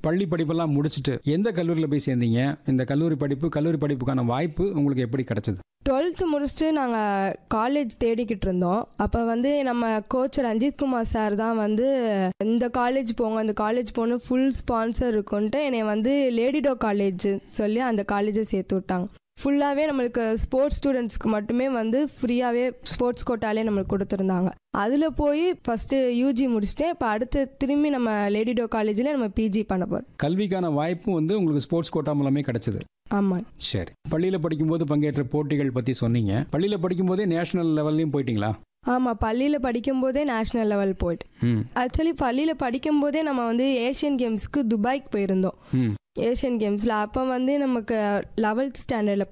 பள்ளி படிப்பெல்லாம் முடிச்சுட்டு எந்த கல்லூரியில் போய் சேர்ந்தீங்க இந்த கல்லூரி படிப்பு கல்லூரி படிப்புக்கான வாய்ப்பு உங்களுக்கு எப்படி கிடைச்சது டுவெல்த்து முடிச்சுட்டு நாங்கள் காலேஜ் தேடிக்கிட்டு இருந்தோம் அப்போ வந்து நம்ம கோச் ரஞ்சித் குமார் சார் தான் வந்து இந்த காலேஜ் போங்க இந்த காலேஜ் போகணும் ஃபுல் ஸ்பான்சர் இருக்குன்ட்டு என்னை வந்து லேடிடோ காலேஜ் சொல்லி அந்த காலேஜை சேர்த்து விட்டாங்க ஃபுல்லாகவே நம்மளுக்கு ஸ்போர்ட்ஸ் ஸ்டூடெண்ட்ஸ்க்கு மட்டுமே வந்து ஃப்ரீயாகவே ஸ்போர்ட்ஸ் கோட்டாலே நம்மளுக்கு கொடுத்துருந்தாங்க அதில் போய் ஃபஸ்ட்டு யூஜி முடிச்சுட்டேன் இப்போ அடுத்து திரும்பி நம்ம லேடிடோ காலேஜில் நம்ம பிஜி பண்ண போகிறோம் கல்விக்கான வாய்ப்பும் வந்து உங்களுக்கு ஸ்போர்ட்ஸ் கோட்டா மூலமே கிடைச்சது ஆமாம் சரி பள்ளியில் படிக்கும்போது பங்கேற்ற போட்டிகள் பற்றி சொன்னீங்க பள்ளியில் படிக்கும்போதே நேஷனல் லெவல்லையும் போயிட்டீங்களா ஆமாம் பள்ளியில் படிக்கும்போதே நேஷ்னல் லெவல் போயிட்டு ம் ஆக்சுவலி பள்ளியில் படிக்கும்போதே நம்ம வந்து ஏஷியன் கேம்ஸ்க்கு துபாய்க்கு போயிருந்தோம் ம் ஏஷியன் கேம்ஸில் அப்போ வந்து நமக்கு லெவல்த் ஸ்டாண்டர்டில்